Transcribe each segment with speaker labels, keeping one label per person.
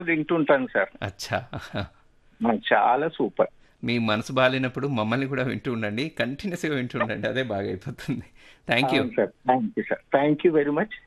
Speaker 1: వింటుంటాను sir
Speaker 2: అచ్చా
Speaker 1: నాకు చాలా సూపర్
Speaker 2: మీ మనసు బాగాలేనప్పుడు మమ్మల్ని కూడా వింటూ ఉండండి కంటిన్యూస్గా వింటూ ఉండండి అదే బాగా అయిపోతుంది థ్యాంక్ యూ
Speaker 1: అవును sir thank you sir thank you very much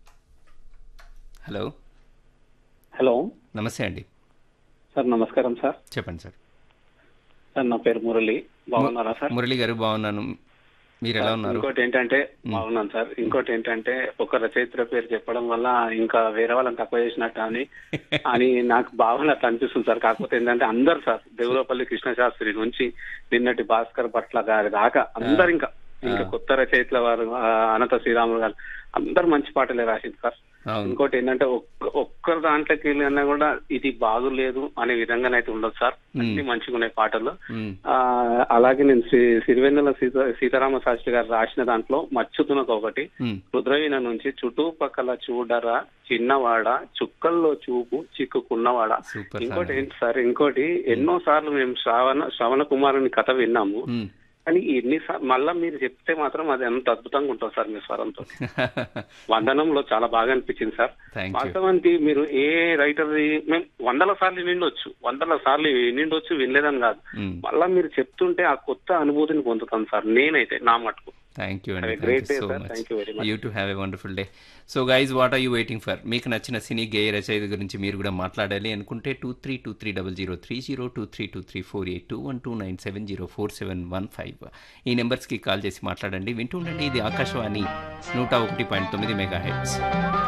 Speaker 2: hello
Speaker 3: hello
Speaker 2: నమస్తే అండి
Speaker 3: సార్ నమస్కారం సార్
Speaker 2: చెప్పండి సార్
Speaker 3: సార్ నా పేరు మురళి బాగున్నారా సార్
Speaker 2: మురళి గారు బాగున్నాను మీరు ఎలా ఉన్నారు
Speaker 3: ఇంకోటి ఏంటంటే బాగున్నాను సార్ ఇంకోటి ఏంటంటే ఒక రచయిత్ర పేరు చెప్పడం వల్ల ఇంకా వేరే వాళ్ళని తక్కువ చేసినట్టు అని అని నాకు భావన అట్లా అనిపిస్తుంది సార్ కాకపోతే ఏంటంటే అందరు సార్ దేవులపల్లి కృష్ణశాస్త్రి నుంచి నిన్నటి భాస్కర్ భట్ల గారి దాకా అందరు ఇంకా ఇంకా కొత్త రచయితల వారు ఆ, అనంత శ్రీరాములు గారు అందరు మంచి పాటలే రాసింది సార్
Speaker 2: అవును
Speaker 3: ఇంకోటి ఏంటంటే ఒక్క ఒక్కరి దాంట్లోకి వెళ్ళినా కూడా ఇది బాగులేదు అనే విధంగానైతే ఉండదు సార్ అన్ని మంచిగా ఉన్నాయి పాటలు
Speaker 2: మ్మ్.
Speaker 3: ఆ అలాగే నేను సి- సిరివెన్నెల సీత సీతారామ శాస్త్రి గారు రాసిన దాంట్లో మచ్చుతునకు ఒకటి
Speaker 2: మ్మ్.
Speaker 3: రుద్రవీణ నుంచి చుట్టుపక్కల చూడరా చిన్నవాడ చుక్కల్లో చూపు చిక్కుకున్నవాడ
Speaker 2: సూపర్
Speaker 3: ఇంకోటి
Speaker 2: సాంగ్
Speaker 3: ఏంటి సార్ ఇంకోటి ఎన్నో సార్లు మేము శ్రావణ శ్రవణ కుమారుని కథ విన్నాము
Speaker 2: మ్మ్.
Speaker 3: కానీ ఎన్నిసార్లు మళ్ళా మీరు చెప్తే మాత్రం అది ఎంత అద్భుతంగా ఉంటుంది సార్ మీ స్వరంతో వందనంలో చాలా బాగా అనిపించింది సార్
Speaker 2: థ్యాంక్ యూ
Speaker 3: వాస్తవానికి మీరు ఏ రైటర్ మేము వందల సార్లు నిండొచ్చు వందల సార్లు నిండొచ్చు వినలేదని కాదు
Speaker 2: మ్మ్.
Speaker 3: మళ్ళా మీరు చెప్తుంటే ఆ కొత్త అనుభూతిని పొందుతాను సార్ నేనైతే నా మటుకు
Speaker 2: థ్యాంక్ యూ
Speaker 3: Have
Speaker 2: అండి
Speaker 3: a great
Speaker 2: thank you
Speaker 3: day,
Speaker 2: so
Speaker 3: sir.
Speaker 2: Much
Speaker 3: Thank you very much.
Speaker 2: You too have a wonderful day so guys what are you waiting for మీకు నచ్చిన సినీ గేయ రచయిత గురించి మీరు కూడా మాట్లాడాలి అనుకుంటే two three two three double zero three zero two three two three four eight two one two nine seven zero four seven one five ఈ నెంబర్స్కి కాల్ చేసి మాట్లాడండి వింటూ ఉండండి ఇది ఆకాశవాణి నూట ఒకటి పాయింట్ తొమ్మిది మెగా హెడ్స్